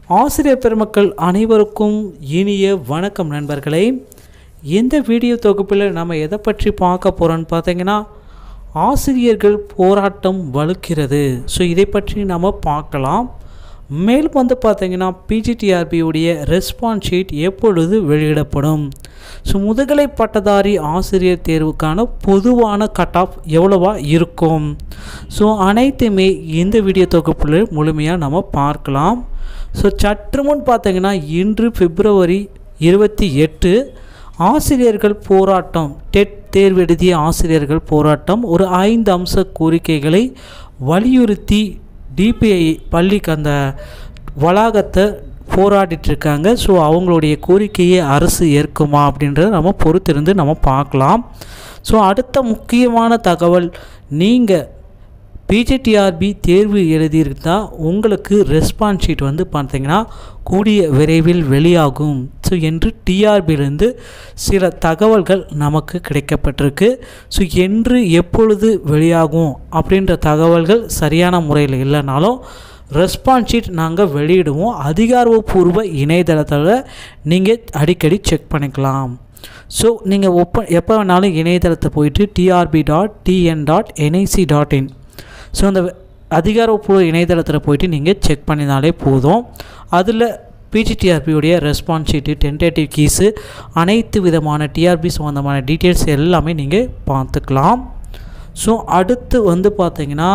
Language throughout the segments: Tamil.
ஆசிரியர் பெருமக்கள் அனைவருக்கும் இனிய வணக்கம் நண்பர்களே இந்த வீடியோ தொகுப்பில் நம்ம எதை பற்றி பார்க்க போகிறோன்னு பார்த்தீங்கன்னா ஆசிரியர்கள் போராட்டம் வலுக்கிறது ஸோ இதை பற்றி நம்ம பார்க்கலாம் மேலும் வந்து பார்த்தீங்கன்னா பிஜிடிஆர்பியுடைய ரெஸ்பான்ஸ் ஷீட் எப்பொழுது வெளியிடப்படும் ஸோ முதுகலை பட்டதாரி ஆசிரியர் தேர்வுக்கான பொதுவான கட் ஆஃப் எவ்வளவா இருக்கும் ஸோ அனைத்துமே இந்த வீடியோ தொகுப்பில் முழுமையாக நம்ம பார்க்கலாம் ஸோ சற்று முன் பார்த்தீங்கன்னா இன்று பிப்ரவரி இருபத்தி எட்டு ஆசிரியர்கள் போராட்டம் டெட் தேர்வு எழுதிய ஆசிரியர்கள் போராட்டம் ஒரு ஐந்து அம்ச கோரிக்கைகளை வலியுறுத்தி டிபிஐ பள்ளிக்கு அந்த வளாகத்தை போராடிட்டு இருக்காங்க ஸோ அவங்களுடைய கோரிக்கையை அரசு ஏற்குமா அப்படின்றத நம்ம பொறுத்திருந்து நம்ம பார்க்கலாம் ஸோ அடுத்த முக்கியமான தகவல் நீங்கள் பிஜிடிஆர்பி தேர்வு எழுதியிருந்தால் உங்களுக்கு ரெஸ்பான்ஸ் ஷீட் வந்து பார்த்தீங்கன்னா கூடிய விரைவில் வெளியாகும் ஸோ என்று டிஆர்பியிலேருந்து சில தகவல்கள் நமக்கு கிடைக்கப்பட்டிருக்கு ஸோ என்று எப்பொழுது வெளியாகும் அப்படின்ற தகவல்கள் சரியான முறையில் இல்லைனாலும் ரெஸ்பான்ஸ் ஷீட் நாங்கள் வெளியிடுவோம் அதிகாரப்பூர்வ இணையதளத்தில் நீங்கள் அடிக்கடி செக் பண்ணிக்கலாம் ஸோ நீங்கள் ஒப்ப எப்போ வேணாலும் இணையதளத்தை போயிட்டு TRB dot TN dot NIC dot in so அந்த அதிகாரப்பூர்வ இணையதளத்தில் போயிட்டு நீங்கள் செக் பண்ணினாலே போதும் அதில் பிஜிடிஆர்பியுடைய ரெஸ்பான்ஸ் ஷீட்டு டென்டேட்டிவ் கீஸு அனைத்து விதமான டிஆர்பி சம்மந்தமான டீட்டெயில்ஸ் எல்லாமே நீங்கள் பார்த்துக்கலாம் ஸோ அடுத்து வந்து பார்த்தீங்கன்னா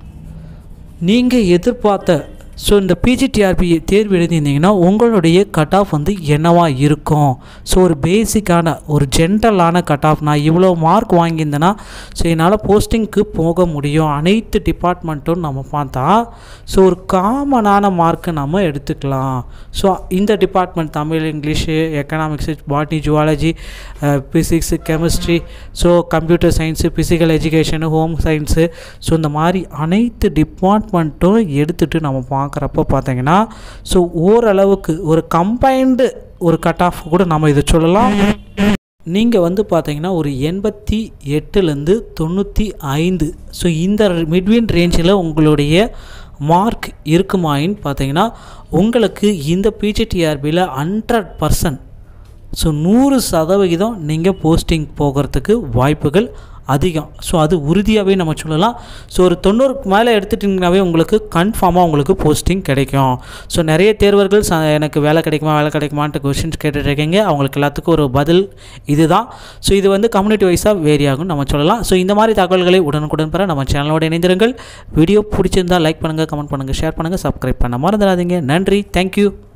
நீங்கள் எதிர்பார்த்த ஸோ இந்த பிஜிடிஆர்பி தேர்வு எழுதியிருந்தீங்கன்னா உங்களுடைய கட் ஆஃப் வந்து என்னவா இருக்கும் ஸோ ஒரு பேசிக்கான ஒரு ஜென்ரலான கட் ஆஃப் நான் இவ்வளோ மார்க் வாங்கியிருந்தேன்னா ஸோ என்னால் போஸ்டிங்க்கு போக முடியும் அனைத்து டிபார்ட்மெண்ட்டும் நம்ம பார்த்தா ஸோ ஒரு காமனான மார்க்கை நம்ம எடுத்துக்கலாம் ஸோ இந்த department Tamil English economics botany zoology physics chemistry so computer science physical education home science so இந்த மாதிரி அனைத்து டிபார்ட்மெண்ட்டும் எடுத்துகிட்டு நம்ம பார்க்குறப்ப பார்த்தீங்கன்னா ஸோ ஓரளவுக்கு ஒரு கம்பைன்டு ஒரு கட் ஆஃப் கூட நம்ம இதை சொல்லலாம் நீங்கள் வந்து பார்த்தீங்கன்னா ஒரு எண்பத்தி எட்டுலேருந்து தொண்ணூற்றி ஐந்து ஸோ இந்த மிட்வீன் ரேஞ்சில் உங்களுடைய மார்க் இருக்குமாயின்னு பார்த்தீங்கன்னா உங்களுக்கு இந்த பிஜிடிஆர்பியில் ஹண்ட்ரட் பர்சன்ட் ஸோ நூறு சதவிகிதம் நீங்கள் போஸ்டிங் போகிறதுக்கு வாய்ப்புகள் அதிகம் ஸோ அது உறுதியாகவே நம்ம சொல்லலாம் ஸோ ஒரு தொண்ணூறுக்கு மேலே எடுத்துட்டிங்கனாவே உங்களுக்கு கன்ஃபார்மாக உங்களுக்கு போஸ்டிங் கிடைக்கும் ஸோ நிறைய தேர்வர்கள் ச எனக்கு வேலை கிடைக்குமா வேலை கிடைக்குமான்ட்டு கொஷின்ஸ் கேட்டுட்ருக்கீங்க அவங்களுக்கு எல்லாத்துக்கும் ஒரு பதில் இதுதான் ஸோ இது வந்து கம்யூனிட்டி வைஸாக வேரி ஆகும் நம்ம சொல்லலாம் ஸோ இந்த மாதிரி தகவல்களை உடனுக்குடன் பெற நம்ம சேனலோட இணைந்திருங்கள் வீடியோ பிடிச்சிருந்தால் லைக் பண்ணுங்கள் கமெண்ட் பண்ணுங்கள் ஷேர் பண்ணுங்கள் சப்ஸ்கிரைப் பண்ண மறந்துடாதீங்க நன்றி தேங்க்யூ